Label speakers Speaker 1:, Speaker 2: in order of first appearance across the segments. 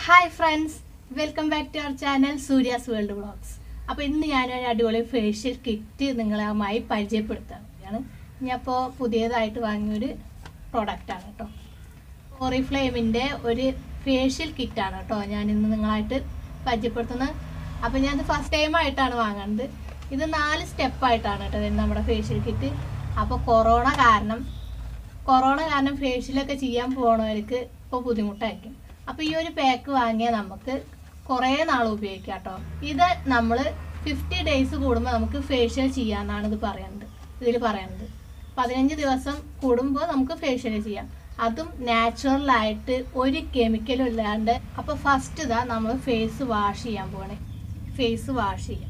Speaker 1: hi friends welcome back to our channel Surya's world vlogs അപ്പോൾ ഇന്ന് ഞാനൊരു അടിപൊളി ഫേഷ്യൽ കിറ്റ് നിങ്ങളുമായി പരിചയപ്പെടുത്തുകയാണ് ഞാനിപ്പോൾ പുതിയതായിട്ട് വാങ്ങിയൊരു പ്രോഡക്റ്റാണ് കേട്ടോ ഓറിഫ്ലെയിമിൻ്റെ ഒരു ഫേഷ്യൽ കിറ്റാണ് കേട്ടോ ഞാൻ ഇന്ന് നിങ്ങളായിട്ട് പരിചയപ്പെടുത്തുന്നത് അപ്പോൾ ഞാനത് ഫസ്റ്റ് ടൈം ആയിട്ടാണ് വാങ്ങുന്നത് ഇത് നാല് സ്റ്റെപ്പായിട്ടാണ് കേട്ടോ ഇത് നമ്മുടെ ഫേഷ്യൽ കിറ്റ് അപ്പോൾ കൊറോണ കാരണം കൊറോണ കാരണം ഫേഷ്യലൊക്കെ ചെയ്യാൻ പോണവർക്ക് ഇപ്പോൾ ബുദ്ധിമുട്ടായിരിക്കും അപ്പോൾ ഈ ഒരു പാക്ക് വാങ്ങിയാൽ നമുക്ക് കുറേ നാൾ ഉപയോഗിക്കാം കേട്ടോ ഇത് നമ്മൾ ഫിഫ്റ്റി ഡേയ്സ് കൂടുമ്പോൾ നമുക്ക് ഫേഷ്യൽ ചെയ്യാമെന്നാണ് ഇത് പറയുന്നത് ഇതിൽ പറയുന്നത് പതിനഞ്ച് ദിവസം കൂടുമ്പോൾ നമുക്ക് ഫേഷ്യൽ ചെയ്യാം അതും നാച്ചുറലായിട്ട് ഒരു കെമിക്കലും ഇല്ലാണ്ട് അപ്പോൾ ഫസ്റ്റ് ഇതാ നമ്മൾ ഫേസ് വാഷ് ചെയ്യാൻ പോകണേ ഫേസ് വാഷ് ചെയ്യാം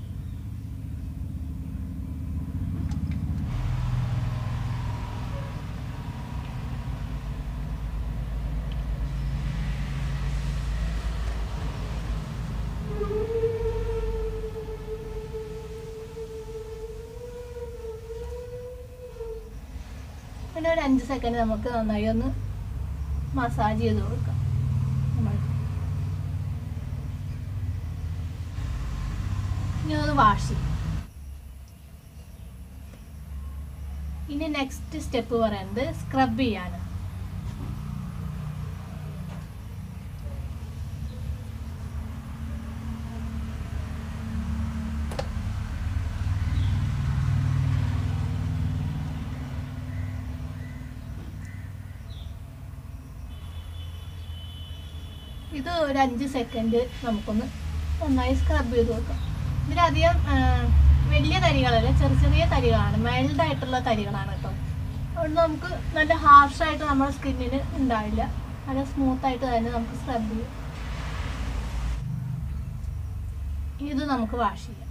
Speaker 1: പിന്നെ ഒരു അഞ്ച് സെക്കൻഡ് നമുക്ക് നന്നായി ഒന്ന് മസാജ് ചെയ്ത് കൊടുക്കാം നമ്മൾ ഇനി ഒന്ന് വാഷ് ചെയ്യും ഇനി നെക്സ്റ്റ് സ്റ്റെപ്പ് പറയുന്നത് സ്ക്രബ് ചെയ്യാണ് ഇത് ഒരു അഞ്ച് സെക്കൻഡ് നമുക്കൊന്ന് നന്നായി സ്ക്രബ് ചെയ്ത് കൊടുക്കാം ഇതിലധികം ആ, വലിയ തരികളല്ല ചെറിയ ചെറിയ തരികളാണ് മൈൽഡ് ആയിട്ടുള്ള തരികളാണ് കേട്ടോ അതുകൊണ്ട് നമുക്ക് നല്ല ഹാർഷായിട്ട് നമ്മുടെ സ്കിന്നിന് ഉണ്ടാവില്ല നല്ല സ്മൂത്ത് ആയിട്ട് തന്നെ നമുക്ക് സ്ക്രബ് ചെയ്യാം ഇത് നമുക്ക് വാഷ് ചെയ്യാം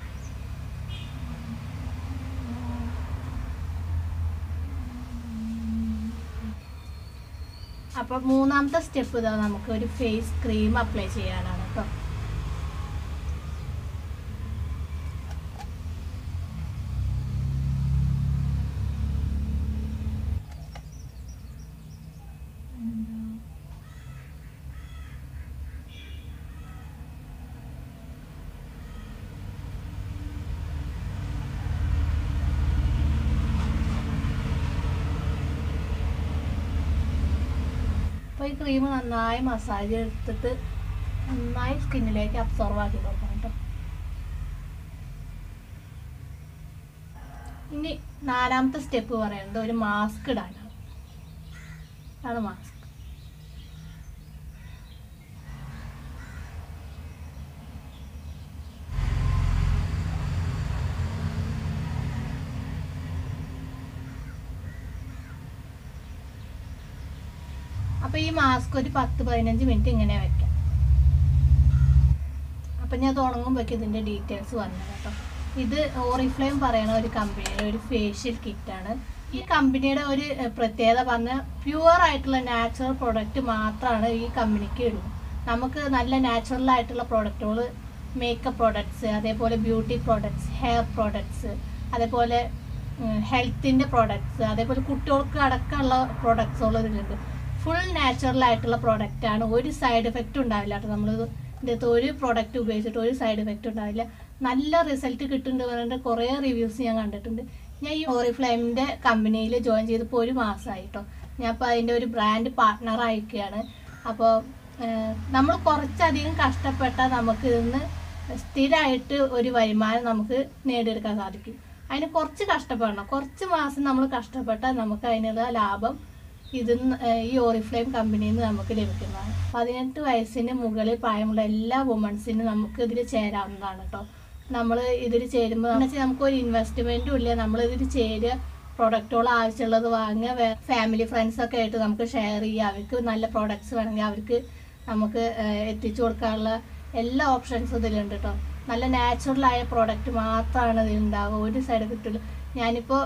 Speaker 1: അപ്പൊ മൂന്നാമത്തെ സ്റ്റെപ്പ് ഇതാ നമുക്ക് ഒരു ഫേസ് ക്രീം അപ്ലൈ ചെയ്യാനാണ് കേട്ടോ അപ്പോൾ ഈ ക്രീം നന്നായി മസാജ് എടുത്തിട്ട് നന്നായി സ്കിന്നിലേക്ക് അബ്സോർവ് ആക്കി കൊടുക്കണം കേട്ടോ ഇനി നാലാമത്തെ സ്റ്റെപ്പ് പറയുന്നത് ഒരു മാസ്ക് ഇടാനാണ് അതാണ് മാസ്ക് അപ്പൊ ഈ മാസ്ക് ഒരു പത്ത് പതിനഞ്ച് മിനിറ്റ് ഇങ്ങനെ വെക്കാം അപ്പൊ ഞാൻ തുടങ്ങുമ്പോഴേക്ക് ഇതിന്റെ ഡീറ്റെയിൽസ് വന്നത് കേട്ടോ ഇത് ഓറിഫ്ലെയിം പറയുന്ന ഒരു കമ്പനിയുടെ ഒരു ഫേഷ്യൽ കിറ്റാണ് ഈ കമ്പനിയുടെ ഒരു ഏർ, പ്രത്യേകത പറഞ്ഞാൽ പ്യുവർ ആയിട്ടുള്ള നാച്ചുറൽ പ്രൊഡക്റ്റ് മാത്രമാണ് ഈ കമ്പനിക്ക് ഉള്ളൂ നമുക്ക് നല്ല നാച്ചുറൽ ആയിട്ടുള്ള പ്രൊഡക്റ്റുകൾ മേക്കപ്പ് പ്രോഡക്ട്സ് അതേപോലെ ബ്യൂട്ടി പ്രോഡക്ട്സ് ഹെയർ പ്രോഡക്ട്സ് അതേപോലെ ഹെൽത്തിൻ്റെ പ്രോഡക്ട്സ് അതേപോലെ കുട്ടികൾക്ക് അടക്കമുള്ള പ്രോഡക്ട്സുകൾ ഇതിലുണ്ട് ഫുൾ നാച്ചുറൽ ആയിട്ടുള്ള പ്രോഡക്റ്റ് ആണ് ഒരു സൈഡ് എഫക്റ്റ് ഉണ്ടാവില്ല കേട്ടോ നമ്മൾ ഇതിൻ്റെ ഒരു പ്രോഡക്റ്റ് ഉപയോഗിച്ചിട്ട് ഒരു സൈഡ് എഫക്റ്റ് ഉണ്ടാവില്ല നല്ല റിസൾട്ട് കിട്ടുന്നുണ്ട് പറഞ്ഞിട്ട് കുറേ റിവ്യൂസ് ഞാൻ കണ്ടിട്ടുണ്ട് ഞാൻ ഈ ഓറിഫ്ലൈമിൻ്റെ കമ്പനിയിൽ ജോയിൻ ചെയ്തപ്പോൾ ഒരു മാസമായി കേട്ടോ ഞാൻ ഇപ്പോൾ അതിൻ്റെ ഒരു ബ്രാൻഡ് പാർട്ട്ണർ ആയിരിക്കുകയാണ് അപ്പോൾ നമ്മൾ കുറച്ചധികം കഷ്ടപ്പെട്ടാൽ നമുക്ക് ഇതിന്ന് സ്ഥിരമായിട്ട് ഒരു വരുമാനം നമുക്ക് നേടിയെടുക്കാൻ സാധിക്കും അതിന് കുറച്ച് കഷ്ടപ്പെടണം കുറച്ച് മാസം നമ്മൾ കഷ്ടപ്പെട്ടാൽ നമുക്ക് അതിനുള്ള ലാഭം ഇത് ഈ ഓറിഫ്ലെയിം കമ്പനിയിൽ നിന്ന് നമുക്ക് ലഭിക്കുന്നതാണ് പതിനെട്ട് വയസ്സിന് മുകളിൽ പ്രായമുള്ള എല്ലാ വുമൺസിനും നമുക്ക് ഇതിൽ ചേരാവുന്നതാണ് കേട്ടോ നമ്മൾ ഇതിൽ ചേരുമ്പോൾ എന്ന് വെച്ചാൽ നമുക്ക് ഒരു ഇൻവെസ്റ്റ്മെൻറ്റും ഇല്ല നമ്മൾ ഇതിൽ ചേരുക പ്രൊഡക്റ്റുകൾ ആവശ്യമുള്ളത് വാങ്ങുക ഫാമിലി ഫ്രണ്ട്സൊക്കെ ആയിട്ട് നമുക്ക് ഷെയർ ചെയ്യുക അവർക്ക് നല്ല പ്രോഡക്റ്റ്സ് വേണമെങ്കിൽ അവർക്ക് നമുക്ക് ഏഹ്, എത്തിച്ചു കൊടുക്കാനുള്ള എല്ലാ ഓപ്ഷൻസും ഇതിലുണ്ട് കേട്ടോ നല്ല നാച്ചുറലായ പ്രോഡക്റ്റ് മാത്രമാണ് ഇതിലുണ്ടാവുക ഒരു സൈഡ് കിട്ടില്ല ഞാനിപ്പോൾ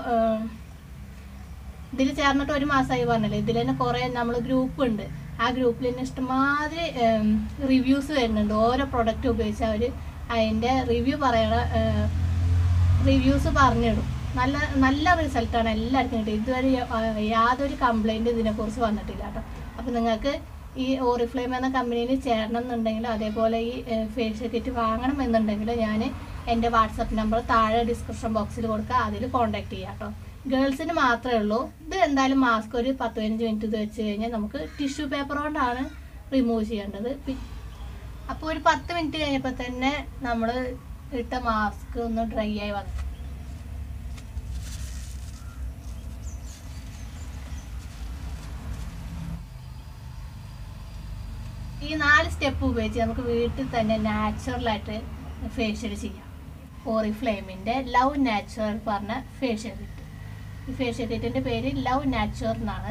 Speaker 1: ഇതിൽ ചേർന്നിട്ട് ഒരു മാസമായി പറഞ്ഞല്ലോ ഇതിൽ തന്നെ കുറേ നമ്മൾ ഗ്രൂപ്പ് ഉണ്ട് ആ ഗ്രൂപ്പിൽ തന്നെ ഇഷ്ടമാതിരി റിവ്യൂസ് വരുന്നുണ്ട് ഓരോ പ്രൊഡക്റ്റ് ഉപയോഗിച്ച് അവർ അതിൻ്റെ റിവ്യൂ പറയണ റിവ്യൂസ് പറഞ്ഞിടും നല്ല നല്ല റിസൾട്ടാണ് എല്ലാവർക്കും കിട്ടിയത് ഇതുവരെ യാ- യാതൊരു കംപ്ലൈൻറ്റ് ഇതിനെക്കുറിച്ച് വന്നിട്ടില്ല കേട്ടോ അപ്പോൾ നിങ്ങൾക്ക് ഈ ഓറിഫ്ലെയിം എന്ന കമ്പനിയിൽ ചേരണം എന്നുണ്ടെങ്കിലും അതേപോലെ ഈ ഫേഷ്യൽ കിറ്റ് വാങ്ങണം എന്നുണ്ടെങ്കിൽ ഞാൻ എൻ്റെ വാട്സപ്പ് നമ്പർ താഴെ ഡിസ്ക്രിപ്ഷൻ ബോക്സിൽ കൊടുക്കുക അതിൽ കോൺടാക്ട് ചെയ്യാം കേട്ടോ ഗേൾസിന് മാത്രമേ ഉള്ളൂ ഇത് എന്തായാലും മാസ്ക് ഒരു പത്ത് പതിനഞ്ച് മിനിറ്റ് ഇത് വെച്ച് കഴിഞ്ഞാൽ നമുക്ക് ടിഷ്യൂ പേപ്പർ കൊണ്ടാണ് റിമൂവ് ചെയ്യേണ്ടത് പി- അപ്പോൾ ഒരു പത്ത് മിനിറ്റ് കഴിഞ്ഞപ്പോൾ തന്നെ നമ്മൾ ഇട്ട മാസ്ക് ഒന്ന് ഡ്രൈ ആയി വന്നു ഈ നാല് സ്റ്റെപ്പ് ഉപയോഗിച്ച് നമുക്ക് വീട്ടിൽ തന്നെ നാച്ചുറലായിട്ട് ഫേഷ്യൽ ചെയ്യാം ഓറിഫ്ലെയിമിൻ്റെ ലവ് നാച്ചുറൽ പറഞ്ഞ ഫേഷ്യൽ കിറ്റ് ഈ ഫേഷ്യൽ കിറ്റിൻ്റെ പേര് ലവ് നാച്ചുറൽ എന്നാണ്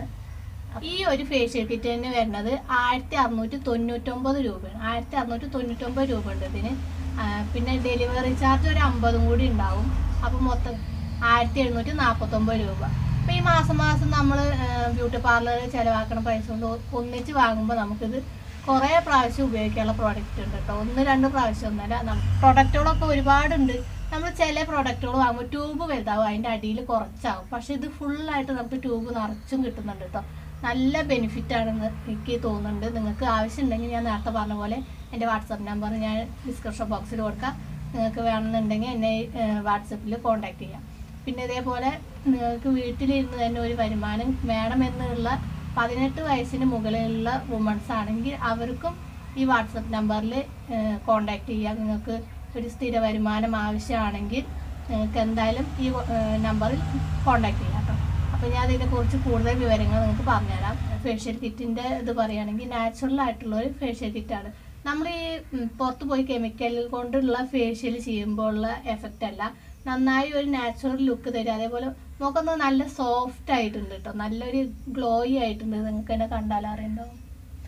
Speaker 1: ഈ ഒരു ഫേഷ്യൽ കിറ്റിന് വരുന്നത് ആയിരത്തി അറുന്നൂറ്റി തൊണ്ണൂറ്റൊമ്പത് രൂപയാണ് ആയിരത്തി അറുന്നൂറ്റി തൊണ്ണൂറ്റൊമ്പത് രൂപ ഉണ്ട് ഇതിന് ആ, പിന്നെ ഡെലിവറി ചാർജ് ഒരു അമ്പതും കൂടി ഉണ്ടാവും അപ്പം മൊത്തം ആയിരത്തി എഴുന്നൂറ്റി നാൽപ്പത്തൊമ്പത് രൂപ അപ്പം ഈ മാസം മാസം നമ്മൾ ബ്യൂട്ടി പാർലറിൽ ചിലവാക്കുന്ന പൈസ കൊണ്ട് ഒ- ഒന്നിച്ച് വാങ്ങുമ്പോൾ നമുക്കിത് കുറേ പ്രാവശ്യം ഉപയോഗിക്കാനുള്ള പ്രോഡക്റ്റ് ഉണ്ട് കേട്ടോ ഒന്ന് രണ്ട് പ്രാവശ്യം ഒന്നല്ല പ്രൊഡക്റ്റുകളൊക്കെ ഒരുപാടുണ്ട് നമ്മൾ ചില പ്രൊഡക്റ്റുകൾ വാങ്ങുമ്പോൾ ട്യൂബ് വലുതാവും അതിൻ്റെ അടിയിൽ കുറച്ചാവും പക്ഷെ ഇത് ഫുള്ളായിട്ട് നമുക്ക് ട്യൂബ് നിറച്ചും കിട്ടുന്നുണ്ട് കേട്ടോ നല്ല ബെനിഫിറ്റ് ആണെന്ന് എനിക്ക് തോന്നുന്നുണ്ട് നിങ്ങൾക്ക് ആവശ്യമുണ്ടെങ്കിൽ ഞാൻ നേരത്തെ പറഞ്ഞ പോലെ എൻ്റെ വാട്സപ്പ് നമ്പർ ഞാൻ ഡിസ്ക്രിപ്ഷൻ ബോക്സിൽ കൊടുക്കാം നിങ്ങൾക്ക് വേണമെന്നുണ്ടെങ്കിൽ എന്നെ വാട്സപ്പിൽ കോൺടാക്ട് ചെയ്യാം പിന്നെ ഇതേപോലെ നിങ്ങൾക്ക് വീട്ടിലിരുന്ന് തന്നെ ഒരു വരുമാനം വേണമെന്നുള്ള പതിനെട്ട് വയസ്സിന് മുകളിലുള്ള വുമൺസ് ആണെങ്കിൽ അവർക്കും ഈ വാട്സപ്പ് നമ്പറിൽ കോൺടാക്ട് ചെയ്യാം നിങ്ങൾക്ക് ഒരു സ്ഥിര വരുമാനം ആവശ്യമാണെങ്കിൽ നിങ്ങൾക്ക് എന്തായാലും ഈ നമ്പറിൽ കോൺടാക്ട് ചെയ്യാം കേട്ടോ അപ്പോൾ ഞാൻ ഇതിനെക്കുറിച്ച് കൂടുതൽ വിവരങ്ങൾ നിങ്ങൾക്ക് പറഞ്ഞുതരാം ഫേഷ്യൽ കിറ്റിൻ്റെ ഇത് പറയുകയാണെങ്കിൽ നാച്ചുറൽ ആയിട്ടുള്ള ഒരു ഫേഷ്യൽ കിറ്റാണ് നമ്മൾ ഈ ഉം, പുറത്ത് പോയി കെമിക്കൽ കൊണ്ടുള്ള ഫേഷ്യൽ ചെയ്യുമ്പോൾ ഉള്ള എഫക്റ്റ് അല്ല നന്നായി ഒരു നാച്ചുറൽ ലുക്ക് തരും അതേപോലെ മുഖം നല്ല സോഫ്റ്റ് ആയിട്ടുണ്ട് കേട്ടോ നല്ലൊരു ഗ്ലോയി ആയിട്ടുണ്ട് നിങ്ങൾക്ക് എന്നെ കണ്ടാൽ അറിയണ്ടാവും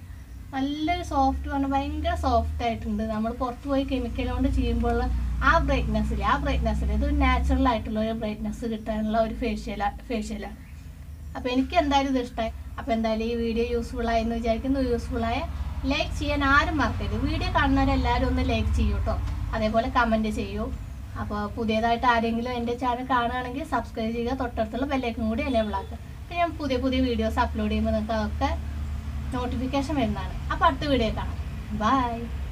Speaker 1: നല്ലൊരു സോഫ്റ്റ് പറഞ്ഞാൽ ഭയങ്കര സോഫ്റ്റ് ആയിട്ടുണ്ട് നമ്മൾ പുറത്ത് പോയി കെമിക്കൽ കൊണ്ട് ചെയ്യുമ്പോൾ ആ ബ്രൈറ്റ്നെസ്സിൽ ആ ബ്രൈറ്റ്നെസ്സിൽ ഇത് നാച്ചുറൽ ആയിട്ടുള്ള ഒരു ബ്രൈറ്റ്നെസ് കിട്ടാനുള്ള ഒരു ഫേഷ്യൽ ഫേഷ്യലാണ് അപ്പോൾ എനിക്ക് എന്തായാലും ഇത് ഇഷ്ടമായി അപ്പോൾ എന്തായാലും ഈ വീഡിയോ യൂസ്ഫുൾ ആയെന്ന് വിചാരിക്കുന്നു യൂസ്ഫുൾ ആയ ലൈക്ക് ചെയ്യാൻ ആരും മറക്കരുത് വീഡിയോ കാണുന്നവരെല്ലാവരും ഒന്ന് ലൈക്ക് ചെയ്യൂ കേട്ടോ അതേപോലെ കമൻറ്റ് ചെയ്യൂ അപ്പോൾ പുതിയതായിട്ട് ആരെങ്കിലും എൻ്റെ ചാനൽ കാണുകയാണെങ്കിൽ സബ്സ്ക്രൈബ് ചെയ്യുക തൊട്ടടുത്തുള്ള ബെല്ലൈക്കും കൂടി എനേബിൾ ആക്കുക അപ്പോൾ ഞാൻ പുതിയ പുതിയ വീഡിയോസ് അപ്ലോഡ് ചെയ്യുമ്പോൾ നിങ്ങൾക്ക് അതൊക്കെ നോട്ടിഫിക്കേഷൻ വരുന്നതാണ് അപ്പോൾ അടുത്ത വീഡിയോ കാണാം ബൈ